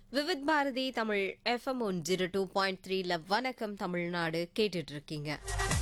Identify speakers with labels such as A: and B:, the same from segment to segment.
A: Vividh Bharati Tamil F M one zero two point த்ரீல வணக்கம் தமிழ்நாடு கேட்டுட்டு இருக்கீங்க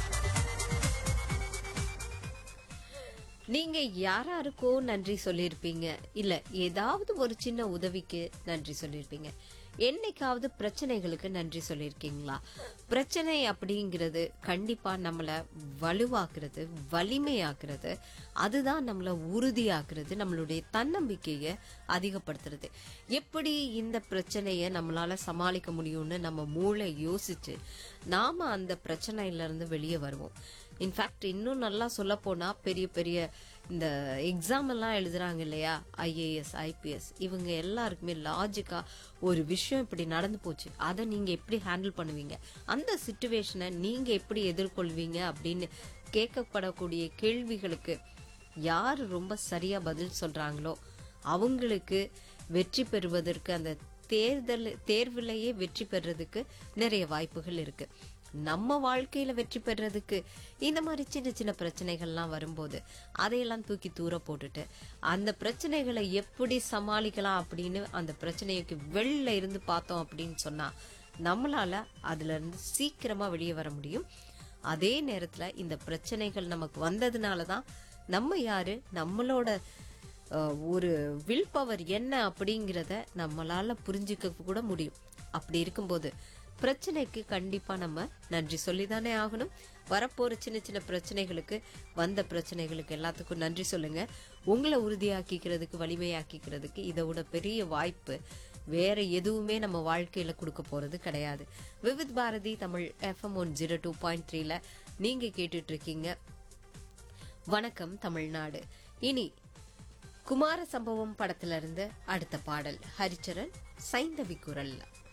A: நீங்க யாராருக்கோ நன்றி சொல்லியிருப்பீங்க இல்ல ஏதாவது ஒரு சின்ன உதவிக்கு நன்றி சொல்லியிருப்பீங்க என்னைக்காவது பிரச்சனைகளுக்கு நன்றி சொல்லியிருக்கீங்களா பிரச்சனை அப்படிங்கிறது கண்டிப்பா நம்மள வலுவாக்குறது வலிமையாக்குறது அதுதான் நம்மள உறுதியாக்குறது நம்மளுடைய தன்னம்பிக்கையை அதிகப்படுத்துறது எப்படி இந்த பிரச்சனையை நம்மளால சமாளிக்க முடியும்னு நம்ம மூளை யோசிச்சு நாம அந்த பிரச்சனையில இருந்து வெளியே வருவோம் இன்ஃபேக்ட் இன்னும் நல்லா சொல்ல போனா பெரிய பெரிய இந்த எக்ஸாம் எல்லாம் எழுதுறாங்க இல்லையா ஐஏஎஸ் ஐபிஎஸ் இவங்க எல்லாருக்குமே லாஜிக்கா ஒரு விஷயம் இப்படி நடந்து போச்சு அதை நீங்க எப்படி ஹேண்டில் பண்ணுவீங்க அந்த சுச்சுவேஷனை நீங்க எப்படி எதிர்கொள்வீங்க அப்படின்னு கேட்கப்படக்கூடிய கேள்விகளுக்கு யார் ரொம்ப சரியா பதில் சொல்றாங்களோ அவங்களுக்கு வெற்றி பெறுவதற்கு அந்த தேர்தல் தேர்விலேயே வெற்றி பெறதுக்கு நிறைய வாய்ப்புகள் இருக்கு நம்ம வாழ்க்கையில வெற்றி பெறதுக்கு இந்த மாதிரி சின்ன சின்ன பிரச்சனைகள்லாம் வரும்போது அதையெல்லாம் தூக்கி தூர போட்டுட்டு அந்த பிரச்சனைகளை எப்படி சமாளிக்கலாம் அப்படின்னு அந்த பிரச்சனைக்கு வெளில இருந்து பார்த்தோம் அப்படின்னு சொன்னா நம்மளால அதுல இருந்து சீக்கிரமா வெளியே வர முடியும் அதே நேரத்துல இந்த பிரச்சனைகள் நமக்கு வந்ததுனால தான் நம்ம யாரு நம்மளோட அஹ், ஒரு வில் பவர் என்ன அப்படிங்கிறத நம்மளால புரிஞ்சுக்க கூட முடியும் அப்படி இருக்கும்போது பிரச்சனைக்கு கண்டிப்பா நம்ம நன்றி சொல்லிதானே ஆகணும் வரப்போற சின்ன சின்ன பிரச்சனைகளுக்கு வந்த பிரச்சனைகளுக்கு எல்லாத்துக்கும் நன்றி சொல்லுங்க உங்களை உறுதியாக்கிக்கிறதுக்கு வலிமையாக்கிக்கிறதுக்கு இதை விட பெரிய வாய்ப்பு வேற எதுவுமே நம்ம வாழ்க்கையில கொடுக்க போறது கிடையாது Vividh Bharati Tamil F M one zero two point த்ரீல நீங்க கேட்டுட்டு இருக்கீங்க வணக்கம் தமிழ்நாடு இனி குமார சம்பவம் படத்துல இருந்து அடுத்த பாடல் ஹரிச்சரன் சைந்தவி குரல்ல